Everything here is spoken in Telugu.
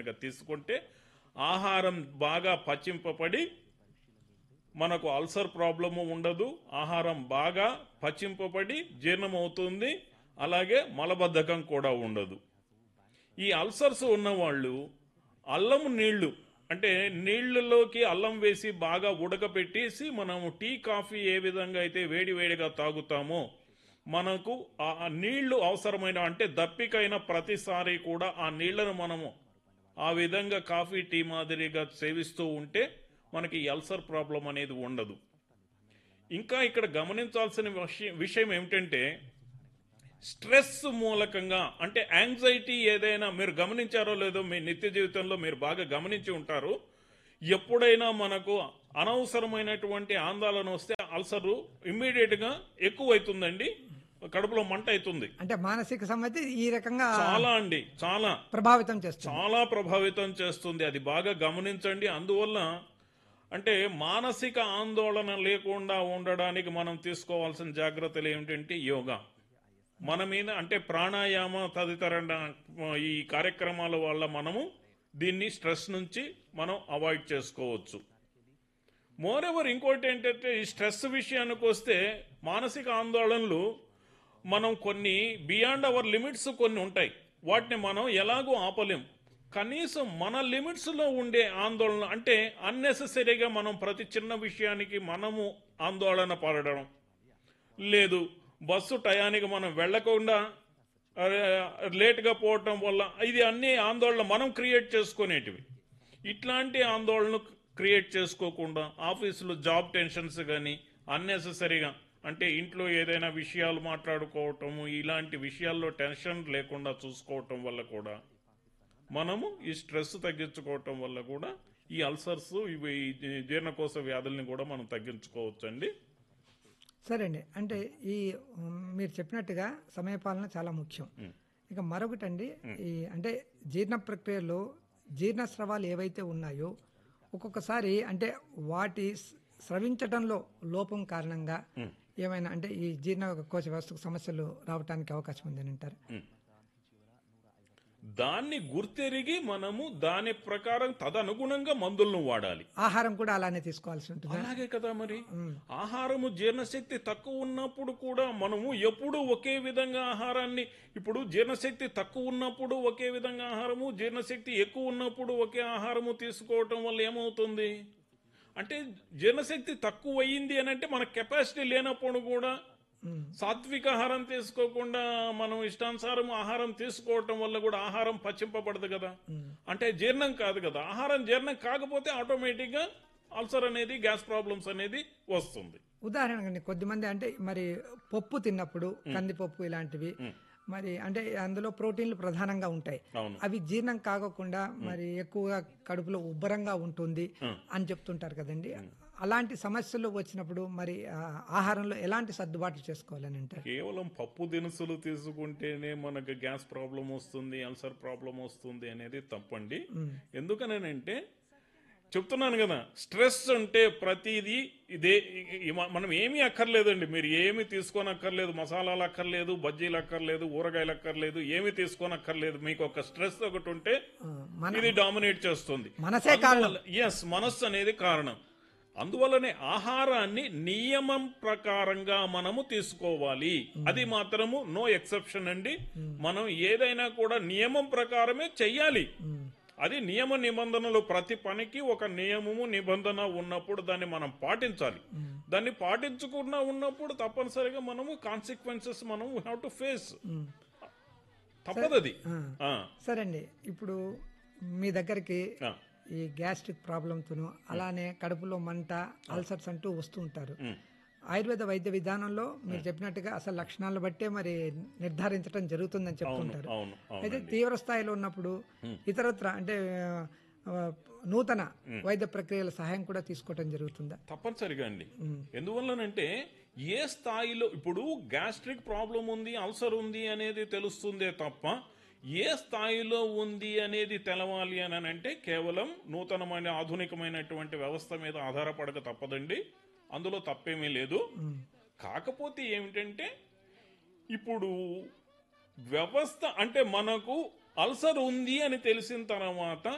గనక తీసుకుంటే ఆహారం బాగా పచింపబడి మనకు అల్సర్ ప్రాబ్లము ఉండదు ఆహారం బాగా పచింపబడి జీర్ణమవుతుంది అలాగే మలబద్ధకం కూడా ఉండదు ఈ అల్సర్స్ ఉన్నవాళ్ళు అల్లం నీళ్లు అంటే నీళ్లలోకి అల్లం వేసి బాగా ఉడకపెట్టేసి మనము టీ కాఫీ ఏ విధంగా అయితే వేడి వేడిగా తాగుతామో మనకు ఆ ఆ నీళ్లు అవసరమైన అంటే దప్పికైన ప్రతిసారి కూడా ఆ నీళ్లను మనము ఆ విధంగా కాఫీ టీ మాదిరిగా సేవిస్తూ ఉంటే మనకి ఈ అల్సర్ ప్రాబ్లం అనేది ఉండదు ఇంకా ఇక్కడ గమనించాల్సిన విషయం విషయం ఏమిటంటే స్ట్రెస్ మూలకంగా అంటే యాంగ్జైటీ ఏదైనా మీరు గమనించారో లేదో మీ నిత్య జీవితంలో మీరు బాగా గమనించి ఉంటారు ఎప్పుడైనా మనకు అనవసరమైనటువంటి ఆందోళన వస్తే అల్సరు ఇమ్మీడియట్ గా ఎక్కువ అవుతుందండి కడుపులో మంట అవుతుంది అంటే మానసిక సమ్మతి ఈ రకంగా చాలా అండి చాలా ప్రభావితం చేస్తుంది చాలా ప్రభావితం చేస్తుంది అది బాగా గమనించండి అందువల్ల అంటే మానసిక ఆందోళన లేకుండా ఉండడానికి మనం తీసుకోవాల్సిన జాగ్రత్తలు ఏమిటంటే యోగా మన మీద అంటే ప్రాణాయామ తదితర ఈ కార్యక్రమాల వల్ల మనము దీన్ని స్ట్రెస్ నుంచి మనం అవాయిడ్ చేసుకోవచ్చు మోర్ ఎవర్ ఇంకోటి ఏంటంటే ఈ స్ట్రెస్ విషయానికి వస్తే మానసిక ఆందోళనలు మనం కొన్ని బియాండ్ అవర్ లిమిట్స్ కొన్ని ఉంటాయి వాటిని మనం ఎలాగో ఆపలేం కనీసం మన లిమిట్స్లో ఉండే ఆందోళన అంటే అన్నెసెసరీగా మనం ప్రతి చిన్న విషయానికి మనము ఆందోళన పడడం లేదు బస్సు టయానికి మనం వెళ్లకుండా అరే, లేట్గా పోవటం వల్ల ఇది అన్ని ఆందోళన మనం క్రియేట్ చేసుకునేటివి ఇట్లాంటి ఆందోళన క్రియేట్ చేసుకోకుండా ఆఫీసులో జాబ్ టెన్షన్స్ కానీ అన్నెసెసరీగా అంటే ఇంట్లో ఏదైనా విషయాలు మాట్లాడుకోవటము ఇలాంటి విషయాల్లో టెన్షన్ లేకుండా చూసుకోవటం వల్ల కూడా మనము ఈ స్ట్రెస్ తగ్గించుకోవటం వల్ల కూడా ఈ అల్సర్స్ ఇవి ఈ జీర్ణకోశ వ్యాధుల్ని కూడా మనం తగ్గించుకోవచ్చండి సరే అండి అంటే ఈ ఉమ్, మీరు చెప్పినట్టుగా సమయపాలన చాలా ముఖ్యం ఇక మరొకటండి ఈ అంటే జీర్ణ ప్రక్రియలో జీర్ణ స్రవాలు ఏవైతే ఉన్నాయో ఒక్కొక్కసారి అంటే వాటి స్- స్రవించడంలో లోపం కారణంగా ఏమైనా అంటే ఈ జీర్ణ కోశ వ్యవస్థకు సమస్యలు రావడానికి అవకాశం ఉందని అంటారు దాన్ని గుర్తెరిగి మనము దాని ప్రకారం తదనుగుణంగా మందులను వాడాలి ఆహారం కూడా అలానే తీసుకోవాల్సి ఉంటుంది అలాగే కదా మరి ఆహారము జీర్ణశక్తి తక్కువ ఉన్నప్పుడు కూడా మనము ఎప్పుడు ఒకే విధంగా ఆహారాన్ని ఇప్పుడు జీర్ణశక్తి తక్కువ ఉన్నప్పుడు ఒకే విధంగా ఆహారము జీర్ణశక్తి ఎక్కువ ఉన్నప్పుడు ఒకే ఆహారము తీసుకోవటం వల్ల ఏమవుతుంది అంటే జీర్ణశక్తి తక్కువ అయ్యింది అని అంటే మన కెపాసిటీ లేనప్పుడు కూడా సాత్విక ఆహారం తీసుకోకుండా మనం ఇష్టానుసారం ఆహారం తీసుకోవటం వల్ల కూడా ఆహారం పచ్చింపబడదు కదా అంటే జీర్ణం కాదు కదా ఆహారం జీర్ణం కాకపోతే ఆటోమేటిక్ గా అల్సర్ అనేది గ్యాస్ ప్రాబ్లమ్స్ అనేది వస్తుంది ఉదాహరణకి కొద్దిమంది అంటే మరి పప్పు తిన్నప్పుడు కందిపప్పు ఇలాంటివి మరి అంటే అందులో ప్రోటీన్లు ప్రధానంగా ఉంటాయి అవును అవి జీర్ణం కాకుండా మరి ఎక్కువగా కడుపులో ఉబ్బరంగా ఉంటుంది అని చెప్తుంటారు కదండి అలాంటి సమస్యలు వచ్చినప్పుడు మరి ఆ, ఆహారంలో ఎలాంటి సర్దుబాట్లు చేసుకోవాలని అంటారు కేవలం పప్పు దినుసులు తీసుకుంటేనే మనకు గ్యాస్ ప్రాబ్లం వస్తుంది అల్సర్ ప్రాబ్లం వస్తుంది అనేది తప్పండి ఎందుకనంటే చెప్తున్నాను కదా స్ట్రెస్ అంటే ప్రతిదీ ఇదే ఇ- ఇ- మనం ఏమీ అక్కర్లేదండి మీరు ఏమి తీసుకొని అక్కర్లేదు మసాలాలు అక్కర్లేదు బజ్జీలు అక్కర్లేదు ఊరగాయలు అక్కర్లేదు ఏమి తీసుకొని అక్కర్లేదు మీకు ఒక స్ట్రెస్ ఒకటి ఉంటే ఆ, మన ఇది డామినేట్ చేస్తుంది మనసే కారణం ఎస్ మనస్సు అనేది కారణం అందువల్లనే ఆహారాన్ని నియమం ప్రకారంగా మనము తీసుకోవాలి అది మాత్రము నో ఎక్సెప్షన్ అండి మనం ఏదైనా కూడా నియమం ప్రకారమే చెయ్యాలి అది నియమ నిబంధనలు ప్రతి పనికి ఒక నియమము నిబంధన ఉన్నప్పుడు దాన్ని మనం పాటించాలి దాన్ని పాటించకుండా ఉన్నప్పుడు తప్పనిసరిగా మనము కాన్సిక్వెన్సెస్ మనం హ్యావ్ టు ఫేస్ తప్పదు అది ఆ, సరే అండి ఇప్పుడు మీ దగ్గరికి ఆ, ఈ గ్యాస్ట్రిక్ ప్రాబ్లంతోను అలానే కడుపులో మంట అల్సర్స్ అంటూ వస్తూ ఉంటారు ఉమ్, ఆయుర్వేద వైద్య విధానంలో మీరు చెప్పినట్టుగా అసలు లక్షణాలను బట్టే మరి నిర్ధారించడం జరుగుతుందని చెప్తుంటారు అవును అవును అయితే తీవ్ర స్థాయిలో ఉన్నప్పుడు ఇతరత్ర అంటే ఆ, నూతన వైద్య ప్రక్రియల సహాయం కూడా తీసుకోవటం జరుగుతుందా తప్పనిసరిగా అండి ఎందువల్లనంటే ఏ స్థాయిలో ఇప్పుడు గ్యాస్ట్రిక్ ప్రాబ్లం ఉంది అల్సర్ ఉంది అనేది తెలుస్తుందే తప్ప ఏ స్థాయిలో ఉంది అనేది తెలవాలి అని అంటే కేవలం నూతనమైన ఆధునికమైనటువంటి వ్యవస్థ మీద ఆధారపడక తప్పదండి అందులో తప్పేమీ లేదు కాకపోతే ఏమిటంటే ఇప్పుడు వ్యవస్థ అంటే మనకు అల్సర్ ఉంది అని తెలిసిన తర్వాత